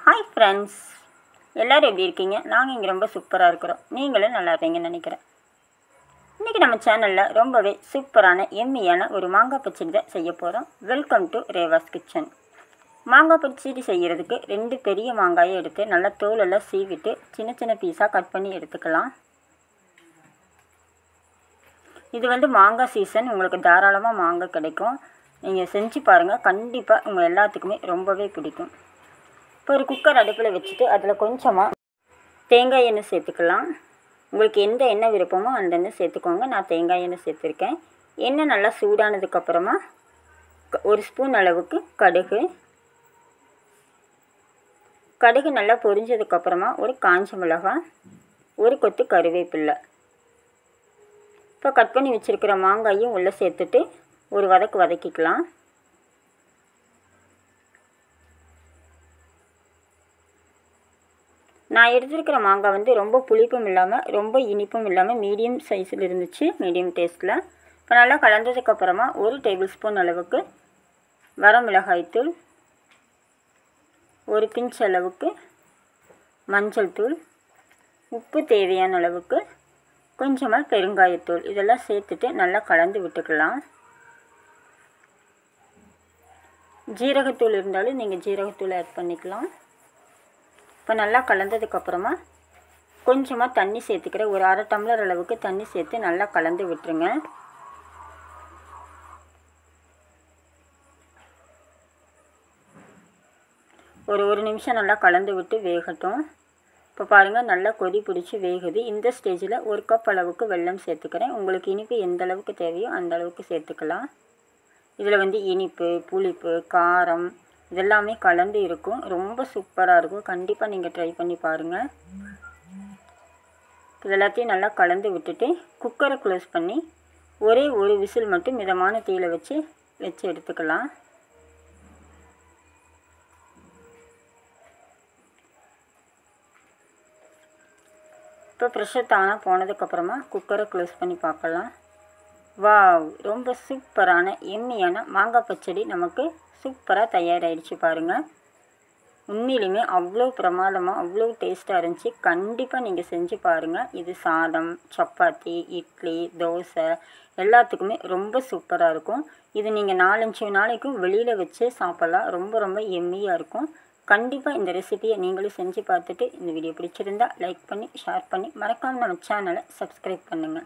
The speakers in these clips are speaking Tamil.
ஹாய் ஃப்ரெண்ட்ஸ் எல்லோரும் எப்படி இருக்கீங்க நாங்கள் இங்கே ரொம்ப சூப்பராக இருக்கிறோம் நீங்களும் நல்லா இருப்பீங்கன்னு நினைக்கிறேன் இன்றைக்கி நம்ம சேனலில் ரொம்பவே சூப்பரான எம்மியான ஒரு மாங்காய் பச்சடி தான் செய்ய போகிறோம் வெல்கம் டு ரேவாஸ் கிச்சன் மாங்காய் பச்சடி செய்கிறதுக்கு ரெண்டு பெரிய மாங்காயை எடுத்து நல்லா தோலெல்லாம் சீவிட்டு சின்ன சின்ன பீஸாக கட் பண்ணி எடுத்துக்கலாம் இது வந்து மாங்காய் சீசன் உங்களுக்கு தாராளமாக மாங்காய் கிடைக்கும் நீங்கள் செஞ்சு பாருங்கள் கண்டிப்பாக உங்கள் எல்லாத்துக்குமே ரொம்பவே பிடிக்கும் இப்போ ஒரு குக்கர் அடுப்பில் வச்சுட்டு அதில் கொஞ்சமாக தேங்காய் எண்ணெய் சேர்த்துக்கலாம் உங்களுக்கு எந்த எண்ணெய் விருப்பமோ அந்த எண்ணெய் சேர்த்துக்கோங்க நான் தேங்காய் எண்ணெய் சேர்த்துருக்கேன் எண்ணெய் நல்லா சூடானதுக்கப்புறமா ஒரு ஸ்பூன் அளவுக்கு கடுகு கடுகு நல்லா பொரிஞ்சதுக்கப்புறமா ஒரு காஞ்ச மிளகாய் ஒரு கொத்து கருவேப்பில்லை இப்போ கட் பண்ணி வச்சுருக்கிற மாங்காயும் உள்ளே சேர்த்துட்டு ஒரு வதக்கு வதக்கிக்கலாம் நான் எடுத்துருக்கிற மாங்காய் வந்து ரொம்ப புளிப்பும் இல்லாமல் ரொம்ப இனிப்பும் இல்லாமல் மீடியம் சைஸில் இருந்துச்சு மீடியம் டேஸ்ட்டில் இப்போ நல்லா கலந்ததுக்கப்புறமா ஒரு டேபிள் ஸ்பூன் அளவுக்கு வரமிளகாய்த்தூள் ஒரு பிஞ்ச் அளவுக்கு மஞ்சள் தூள் உப்பு தேவையான அளவுக்கு கொஞ்சமாக பெருங்காயத்தூள் இதெல்லாம் சேர்த்துட்டு நல்லா கலந்து விட்டுக்கலாம் ஜீரகத்தூள் இருந்தாலும் நீங்கள் ஜீரகத்தூள் ஆட் பண்ணிக்கலாம் இப்போ நல்லா கலந்ததுக்கப்புறமா கொஞ்சமாக தண்ணி சேர்த்துக்கிற ஒரு அரை டம்ளர் அளவுக்கு தண்ணி சேர்த்து நல்லா கலந்து விட்டுருங்க ஒரு ஒரு நிமிஷம் நல்லா கலந்து விட்டு வேகட்டும் இப்போ பாருங்கள் நல்லா கொதி பிடிச்சி வேகுது இந்த ஸ்டேஜில் ஒரு கப் அளவுக்கு வெல்லம் சேர்த்துக்கிறேன் உங்களுக்கு இனிப்பு எந்த அளவுக்கு தேவையோ அந்த அளவுக்கு சேர்த்துக்கலாம் இதில் வந்து இனிப்பு புளிப்பு காரம் இதெல்லாமே கலந்து இருக்கும் ரொம்ப சூப்பராக இருக்கும் கண்டிப்பாக நீங்கள் ட்ரை பண்ணி பாருங்கள் இது எல்லாத்தையும் நல்லா கலந்து விட்டுட்டு குக்கரை க்ளோஸ் பண்ணி ஒரே ஒரு விசில் மட்டும் மிதமான தீயில வச்சு வச்சு எடுத்துக்கலாம் இப்போ ப்ரெஷர் தானாக போனதுக்கப்புறமா குக்கரை க்ளோஸ் பண்ணி பார்க்கலாம் வாவ் ரொம்ப சூப்பரான எம்மியான மாங்காய் பச்சடி நமக்கு சூப்பராக தயாராகிடுச்சு பாருங்கள் உண்மையிலுமே அவ்வளோ பிரமாதமாக அவ்வளோ டேஸ்ட்டாக இருந்துச்சு கண்டிப்பாக நீங்கள் செஞ்சு பாருங்கள் இது சாதம் சப்பாத்தி இட்லி தோசை எல்லாத்துக்குமே ரொம்ப சூப்பராக இருக்கும் இது நீங்கள் நாலஞ்சு நாளைக்கும் வெளியில் வச்சு சாப்பிட்லாம் ரொம்ப ரொம்ப எம்மியாக இருக்கும் கண்டிப்பாக இந்த ரெசிபியை நீங்களும் செஞ்சு பார்த்துட்டு இந்த வீடியோ பிடிச்சிருந்தா லைக் பண்ணி ஷேர் பண்ணி மறக்காமல் நம்ம சேனலை சப்ஸ்கிரைப் பண்ணுங்கள்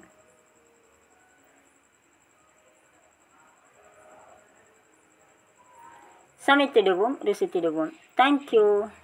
சமைத்திடுவோம் ருசித்திடுவோம் தேங்க்யூ